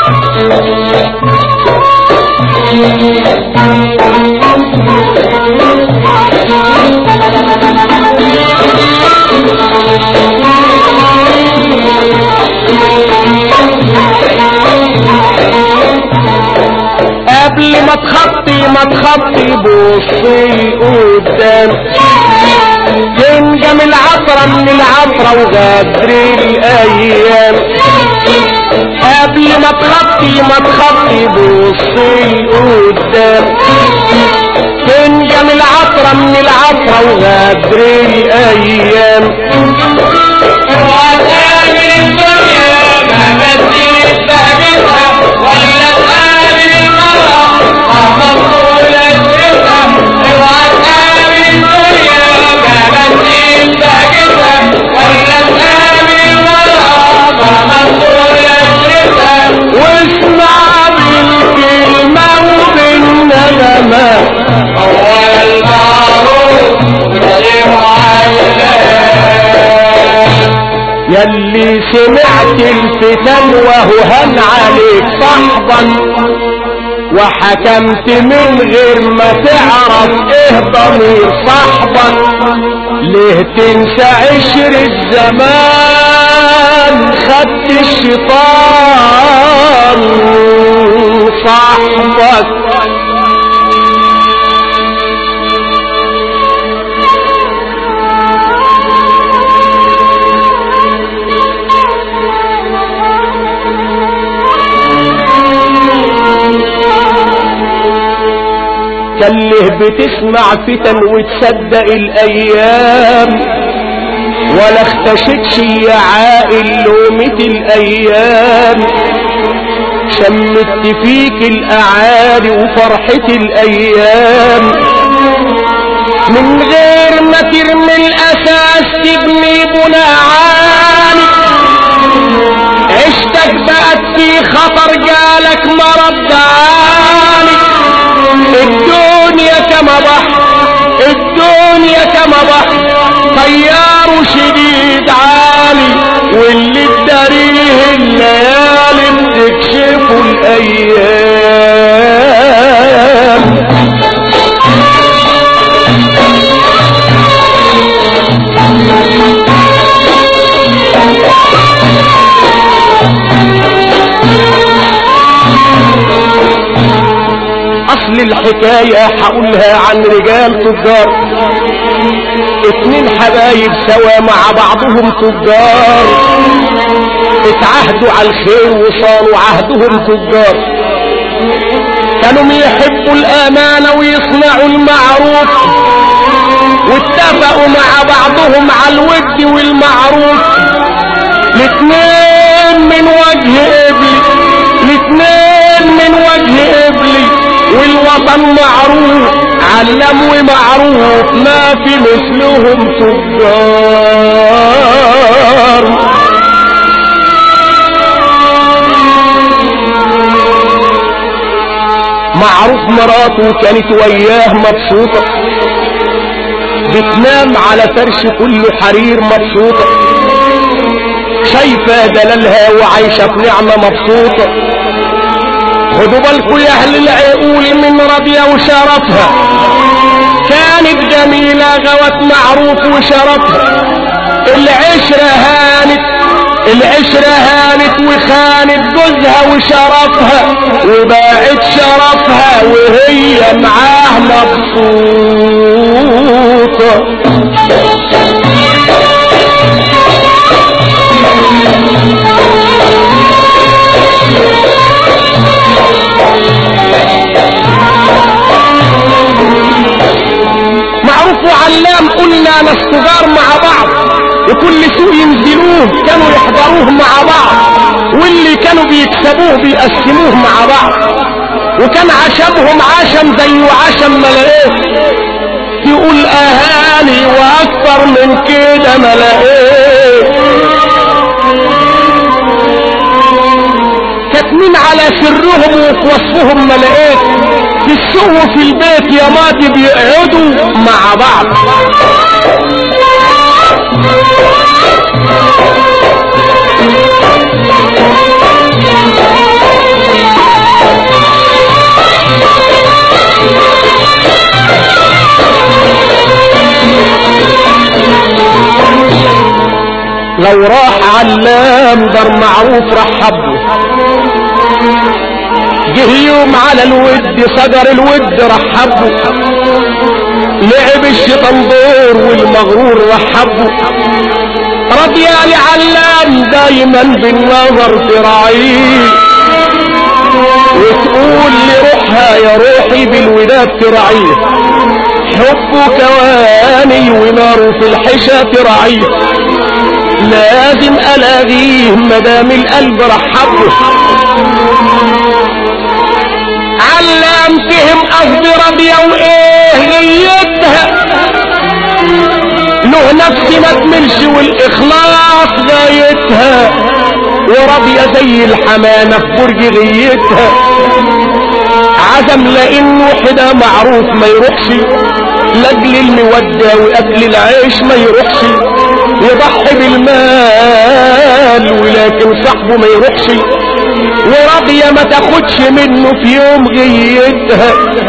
قبل ما تخطي ما تخطي بصي قدام تنجم العطرة من العطرة وغدر الأيام قبل ما تخطي ما تخطي بصي قدام تنجم العطرة من العطرة وغدر الأيام وتقابل الدنيا مهما تزيد بهجتها ولا تقابل المرأة مهما تطول أجرتها اوعى تقابل الدنيا مهما تزيد بهجتها ولا تقابل المرأة مهما تطول أجرتها واسمع بالكلمة وبالندمة هو المعروف غير علام يلي سمعت الفتن وهو هن عليك صحبا وحكمت من غير ما تعرف ايه ضمير صاحبك ليه تنسى عشر الزمان خدت الشيطان صاحبك كله بتسمع فتن وتصدق الايام ولا اختشتش يا عائل لومة الايام شمت فيك الاعادي وفرحة الايام من غير ما ترمي الاساس تبني بناء عالي عشتك بقت في خطر جالك مرض عالي الدنيا كما بحر الدنيا كما بحر طيار شديد عالي واللي تداريه الليالي بتكشفه الايام اصل الحكاية هقولها عن رجال تجار اتنين حبايب سوا مع بعضهم تجار اتعهدوا على الخير وصانوا عهدهم تجار كانوا يحبوا الامانة ويصنعوا المعروف واتفقوا مع بعضهم على الود والمعروف الاتنين من وجه قبلي الاتنين من وجه قبلي والوطن معروف علم ومعروف ما في مثلهم تجار معروف مراته كانت وياه مبسوطة بتنام على فرش كله حرير مبسوطة شايفة دلالها وعايشة في نعمة مبسوطة خدوا بالكم يا اهل العقول من راضية وشرفها كانت جميلة غوت معروف وشرفها العشرة هانت العشرة هانت وخانت جوزها وشرفها وباعت شرفها وهي معاه مبسوطة معروف وعلام قلنا ناس تجار مع بعض وكل سوق ينزلوه كانوا يحضروه مع بعض واللي كانوا بيكسبوه بيقسموه مع بعض وكان عشمهم عشم زي عشم ملاقيه يقول اهاني واكتر من كده ملاقيه كاتمين على سرهم وفي وصفهم ملاقيه في السوق وفي البيت يا ماضي بيقعدوا مع بعض علام دار معروف رحبه جه يوم على الود صدر الود رحبه لعب الشيطان دور والمغرور رحبه رضي يا علام دايما بالنظر تراعيه وتقول لروحها يا روحي بالوداد تراعيه حبه كواني وناره في الحشا تراعيه لازم الاقيه مدام القلب رحبه علام فهم قصدي راضية وايه غيتها له نفس ما تملش والاخلاص غايتها وراضية زي الحمامة في برج غيتها عزم لانه حدا معروف ما يروحش لاجل المودة واكل العيش ما يروحش يضحي بالمال ولكن صاحبه ما يروحش وراضية ما تاخدش منه في يوم غيتها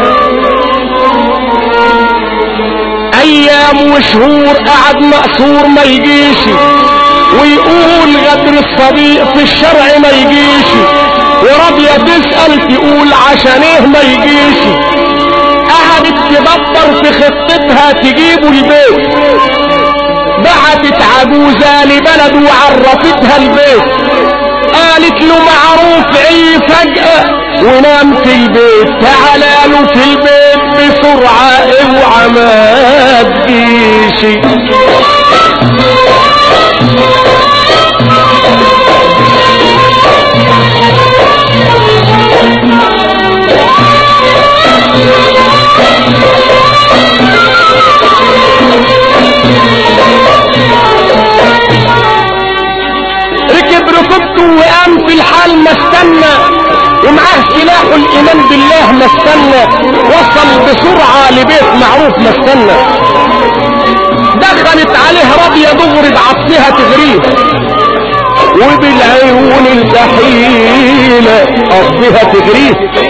ايام وشهور قعد مقصور ما يجيش ويقول غدر الصديق في الشرع ما يجيش وراضية تسأل تقول عشان ايه ما يجيش قعدت تدبر في خطتها تجيبه البيت بعتت عجوزة لبلد وعرفتها البيت قالت له معروف عي فجأة ونام في البيت تعالى له في البيت بسرعة اوعى ما تجيش ركب ركبته وقام في الحال ما استنى ومعاه سلاحه الايمان بالله ما استنى وصل بسرعة لبيت معروف ما استنى دخلت عليه راضية دغري بعطفها تغريه وبالعيون البحيلة قصدها تغريه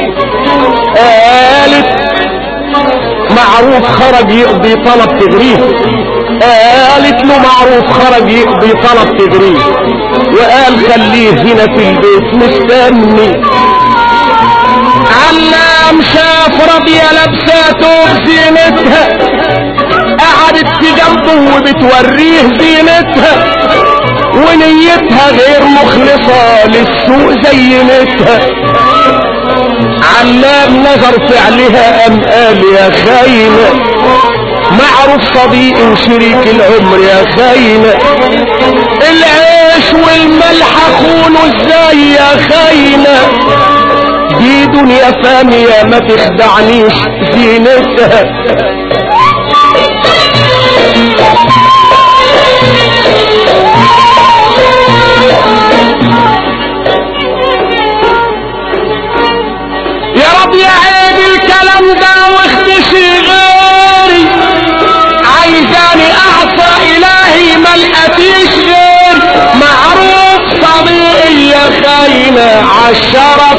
قالت معروف خرج يقضي طلب تغريه قالت له معروف خرج يقضي طلب تغريه وقال خليه هنا في البيت مستني علام شاف راضية لابساته بزينتها قعدت في جنبه وبتوريه زينتها ونيتها غير مخلصة للسوق زينتها علام نظر فعلها ام قال يا خاينة معروف صديق شريك العمر يا خاينة العيش والملح خونه ازاي يا خاينة دي دنيا فانية ما تخدعنيش زينتها يا رب يا عيب الكلام ده واختشي غيري عايزاني اعصى الهي ما لقيتيش غير معروف صديقي يا خاينة عالشرف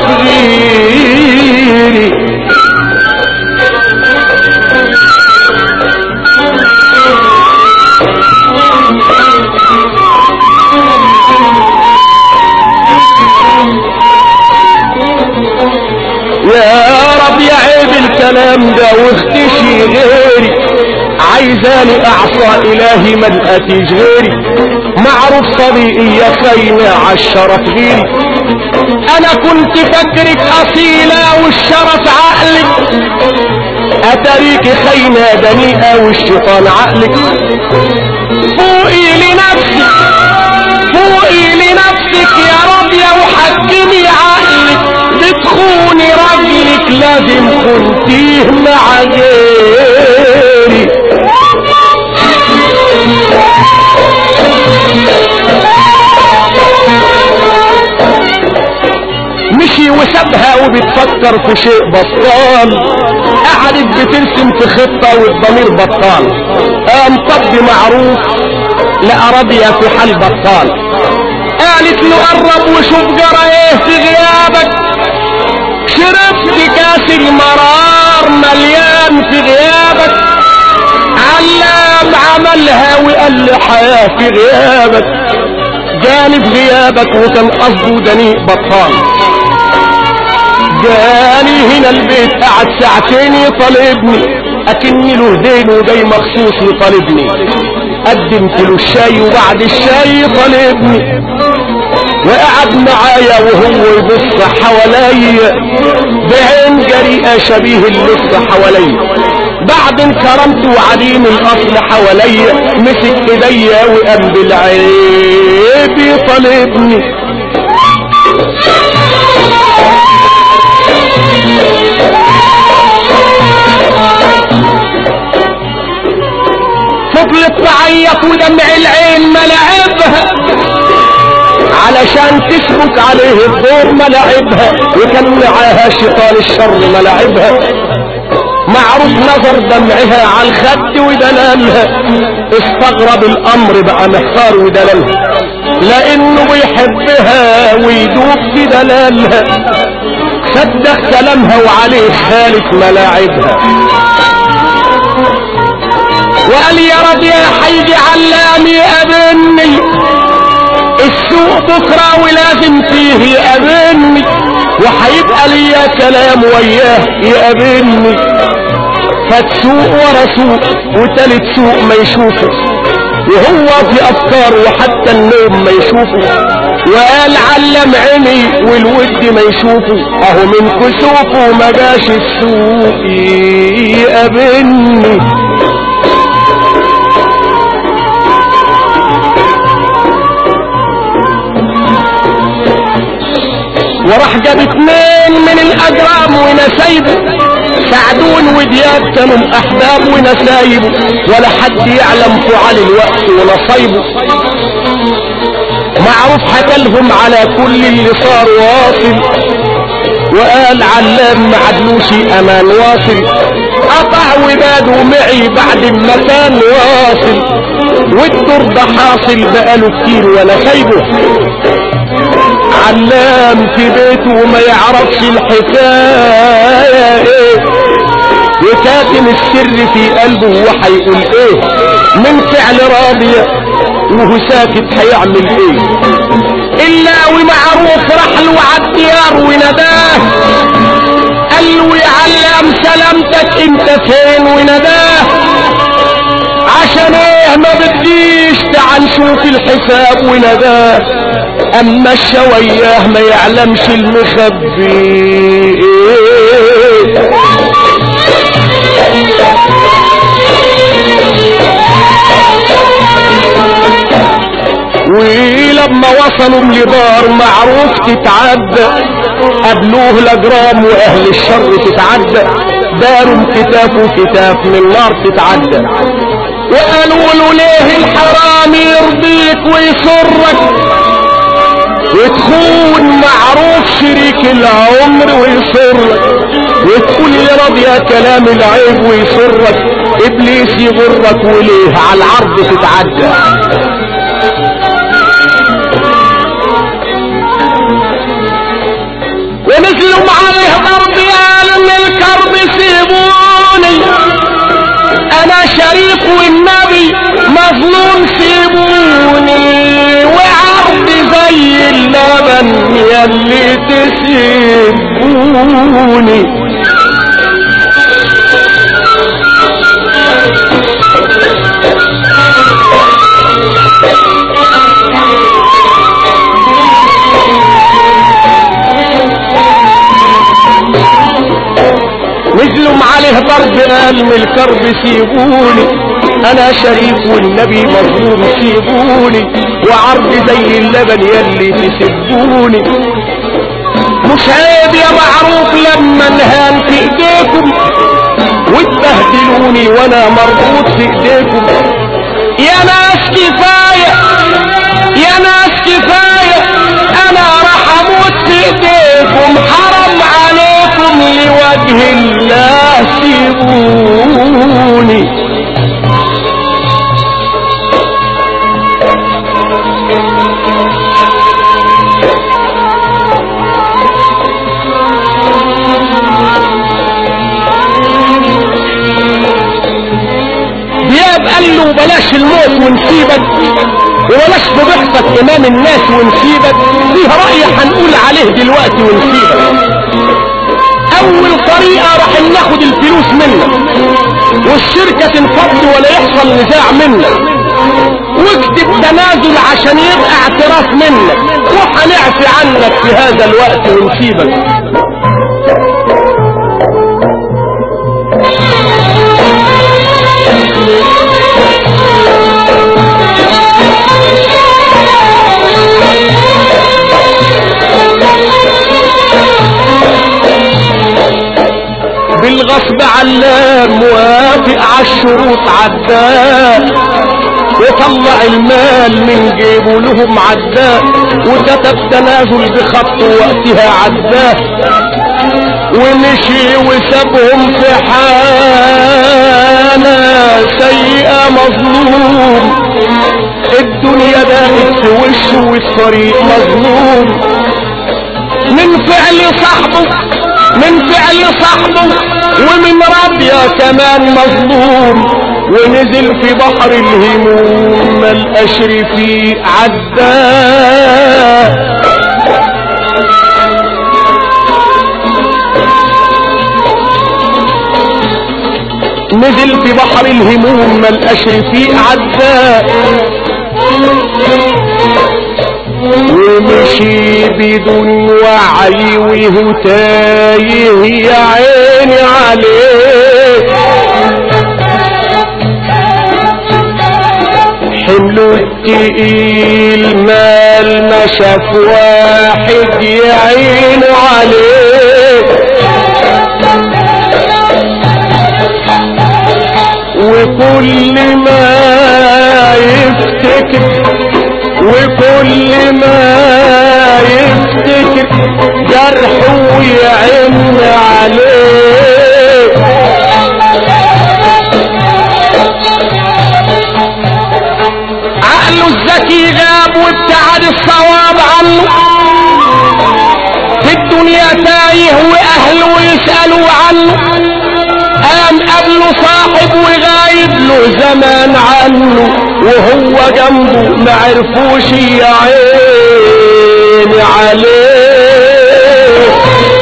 غيري يا رب يا عيب الكلام ده واختشي غيري عايزاني اعصى الهي ما لقيتيش غيري معروف صديقي يا خاينة عالشرف غيري انا كنت فاكرك اصيلة والشرف عقلك اتريك خاينة دنيئة والشيطان عقلك فوقي لنفسك فوقي لنفسك يا راضية وحكمي عقلك بتخوني راجلك لازم كنتيه مع غيري مشي وسابها وبتفكر في شيء بطال قعدت بترسم في خطة والضمير بطال قام طب معروف لقى راضية في حال بطال قالت له قرب وشوف جرى ايه في غيابك شربت كاس المرار مليان في غيابك علام عملها وقال لي حياة في غيابك جاني في غيابك وكان قصده دنيء بطال جاني هنا البيت قعد ساعتين يطالبني اكني له دين وجاي مخصوص يطالبني قدمت له الشاي وبعد الشاي يطالبني وقعد معايا وهو يبص حواليا بعين جريئة شبيه اللص حواليا بعد انكرمت وعديم الاصل حواليا مسك ايديا وقام بالعيب يطالبني فضلت تعيط ودمع العين ملعبها علشان تسبك عليه الدور ملعبها وكان معاها شيطان الشر ملعبها معروف نظر دمعها على الخد ودلالها استغرب الامر بقى محتار ودلالها لانه بيحبها ويدوب في دلالها صدق كلامها وعليه خالف ملاعبها وقال يا رب يا حيدي علام يقابلني السوق بكرة ولازم فيه يقابلني وهيبقى ليا كلام وياه يقابلني فتسوق ورا سوق وتالت سوق ما يشوفه وهو في افكار وحتى النوم ما يشوفه وقال علم عيني والود ما يشوفه اهو من كسوفه ما جاش السوق يقابلني وراح جاب اتنين من الاجرام ونسايبه سعدون ودياب كانوا احباب ونسايبه ولا حد يعلم فعال الوقت ونصيبه معروف حكلهم على كل اللي صار واصل وقال علام ما عدلوش امان واصل قطع وباده معي بعد ما كان واصل والدور ده حاصل بقاله كتير ولا سايبه علام في بيته وما يعرفش الحكاية ايه وكاتم السر في قلبه وحيقول ايه من فعل راضية وهو ساكت هيعمل ايه الا ومعروف راح له عالديار ونداه قال له يا علام سلامتك انت فين ونداه عشان ايه ما بديش تعال نشوف الحساب ونداه اما الشوياه ما يعلمش المخبي ايه ولما وصلوا لبار معروف تتعدى قابلوه الاجرام واهل الشر تتعدى داروا كتاف وكتاف من النار تتعدى وقالوا له ليه الحرام يرضيك ويسرك وتكون معروف شريك العمر ويسرك وتقول يا رب يا كلام العيب ويسرك ابليس يغرك وليه على العرض تتعدى ونزلوا عليه ضرب يا من الكرب سيبوني انا شريف والنبي مظلوم سيبوني وعرض زي اللبن يلي تسيبوني نزلوا عليه ضرب قال من الكرب سيبوني انا شريف والنبي مظلوم سيبوني وعرض زي اللبن يلي تسبوني مش عيب يا معروف لما انهان في ايديكم وتبهدلوني وانا مربوط في ايديكم يا ناس كفاية يا ناس كفاية انا راح اموت في ايديكم حرم عليكم لوجه الله سيبوني دياب قال له بلاش الموت ونسيبك وبلاش فضحتك امام الناس ونسيبك فيه رأي هنقول عليه دلوقتي ونسيبك اول طريقة راح ناخد الفلوس منك والشركة تنفض ولا يحصل نزاع منك واكتب تنازل عشان يبقى اعتراف منك وهنعفي عنك في هذا الوقت ونسيبك بالغصب علام موافق عالشروط عداه وطلع المال من جيبه لهم عداه وكتب تنازل بخط وقتها عداه ومشي وسابهم في حالة سيئة مظلوم الدنيا بقت في وشه والطريق مظلوم من فعل صاحبه من فعل صاحبه ومن ربيا كمان مظلوم ونزل في بحر الهموم ما القشر فيه عداه نزل في بحر الهموم ما القشر فيه عداه ومشي بدون وعي وهو تايه يا عيني عليه حمله التقيل مال ما شاف واحد يعين عليه وكل ما يفتكر وكل ما يفتكر جرحه ويعن عليه عقله الذكي غاب وابتعد الصواب عنه في الدنيا تايه واهله يسألوا عنه قام قبله صاحب وغايب له زمان عنه وهو جنبه ما عرفوش يا عيني عليه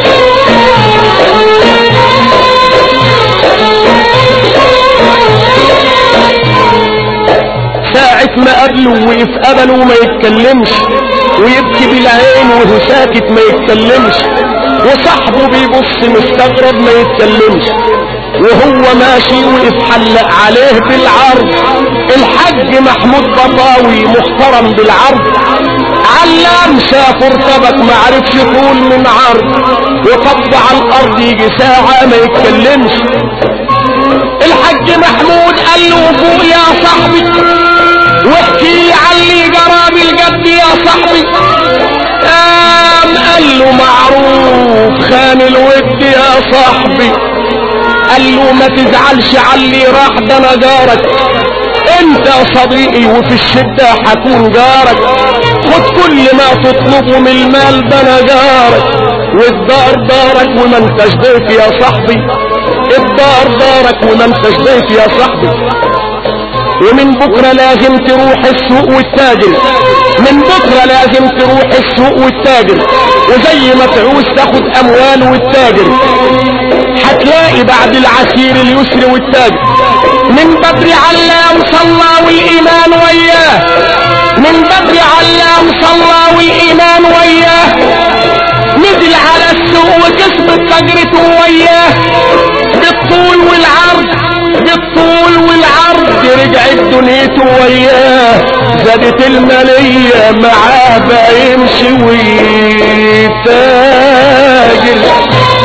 ساعة ما قابله وقف قبله وما يتكلمش ويبكي بالعين وهو ساكت ما يتكلمش وصاحبه بيبص مستغرب ما يتكلمش وهو ماشي وقف حلق عليه بالعرض الحج محمود بطاوي محترم بالعرض علام شاف ارتبك ما عرفش يقول من عرض وطب على الارض يجي ساعة ما يتكلمش الحج محمود قال له فوق يا صاحبي واحكي علي جرى بالجد يا صاحبي قام قال له معروف خان الود يا صاحبي قال له ما تزعلش علي راح ده انا جارك انت صديقي وفي الشدة حكون جارك خد كل ما تطلبه من المال ده انا جارك والدار دارك وما انتش ضيف يا صاحبي الدار دارك وما انتش ضيف يا صاحبي ومن بكرة لازم تروح السوق والتاجر من بكرة لازم تروح السوق والتاجر وزي ما تعوز تاخد اموال والتاجر هتلاقي بعد العسير اليسر والتاجر من بدري علام صلى والايمان وياه من بدري علام صلى والايمان وياه نزل على السوق وكسب تجرته وياه بالطول والعرض بالطول والعرض رجعت دنيته وياه زادت المالية معاه بقى يمشي ويتاجر